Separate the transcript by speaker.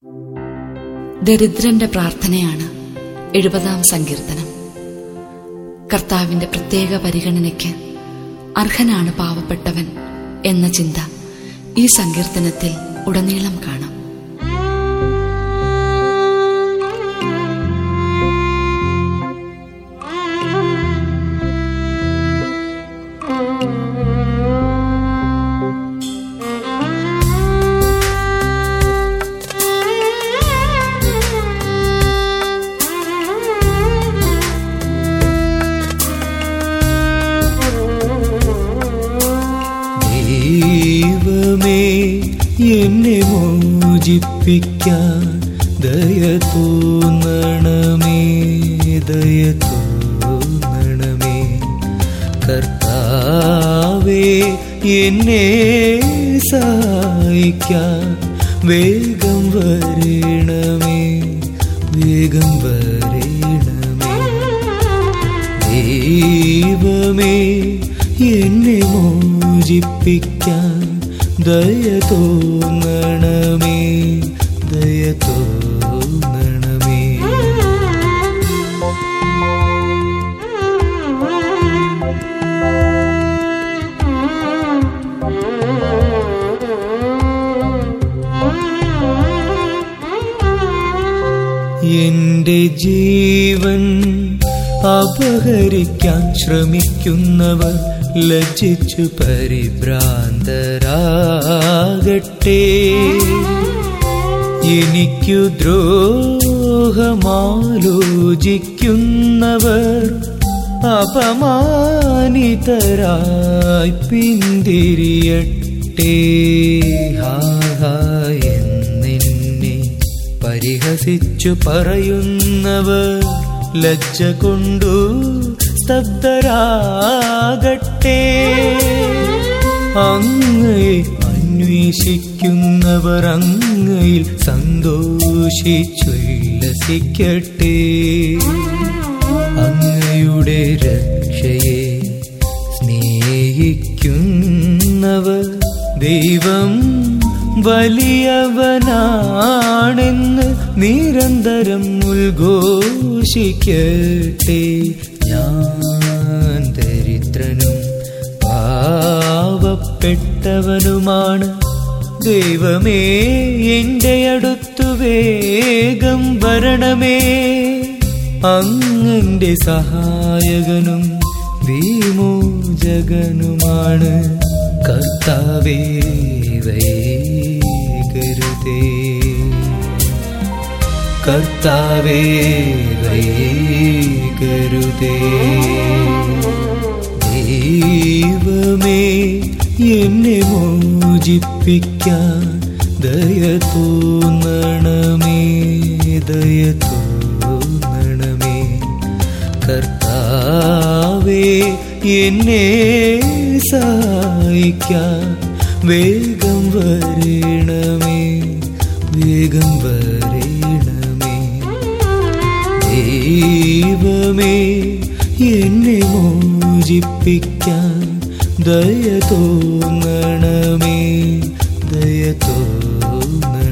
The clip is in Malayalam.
Speaker 1: ദരിദ്രന്റെ പ്രാർത്ഥനയാണ് എഴുപതാം സങ്കീർത്തനം കർത്താവിന്റെ പ്രത്യേക പരിഗണനയ്ക്ക് അർഹനാണ് പാവപ്പെട്ടവൻ എന്ന ചിന്ത ഈ സങ്കീർത്തനത്തിൽ ഉടനീളം കാണാം
Speaker 2: ദൈവമേ എന്നെ മോചിപ്പിക്കാൻ ദയ തോന്നണമേ ദയ തോന്നണമേ കർത്താവേ എന്നെ സഹായിക്കാൻ വേഗം വരണമേ വേഗം വരണമേ ദൈവമേ എന്നെ മോചിപ്പിക്കാൻ ദയ തോന്നണമേ ദയ തോന്നണമേ എന്റെ ജീവൻ അപഹരിക്കാൻ ശ്രമിക്കുന്നവർ ലജ്ജിച്ചു പരിഭ്രാന്തരാകട്ടെ എനിക്കു ദ്രോഹമാലോചിക്കുന്നവർ അപമാനിതരായി പിന്തിരിയട്ടെ ഹാ ഹാ എന്നിന്നെ പരിഹസിച്ചു പറയുന്നവർ ലജ്ജ കൊണ്ടു സ്തബ്ധരാകട്ടെ അങ്ങയെ അന്വേഷിക്കുന്നവർ അങ്ങയിൽ സന്തോഷിച്ചുല്ലസിക്കട്ടെ അങ്ങയുടെ രക്ഷയെ സ്നേഹിക്കുന്നവർ ദൈവം വലിയവനാണെന്ന് നിരന്തരം ഉദ്ഘോഷിക്കട്ടെ ഞാൻ ദരിദ്രനും പാവപ്പെട്ടവനുമാണ് ദൈവമേ എന്റെ അടുത്തു വേഗം വരണമേ അങ്ങന്റെ സഹായകനും വിമോചകനുമാണ് കർത്താവേ വൈകരുതേ കർത്താവേ വൈകരുതേ ദൈവമേ എന്നെ മോചിപ്പിക്കാൻ ദയ തോന്നണമേ ദയ തോന്നണമേ കർത്താവേ എന്നെ സഹായിക്കാൻ വേഗം വരണമേ വേഗം വരണമേ ദൈവമേ എന്നെ മോചിപ്പിക്കാൻ ദയ തോന്നണമേ ദയ തോന്നണമേ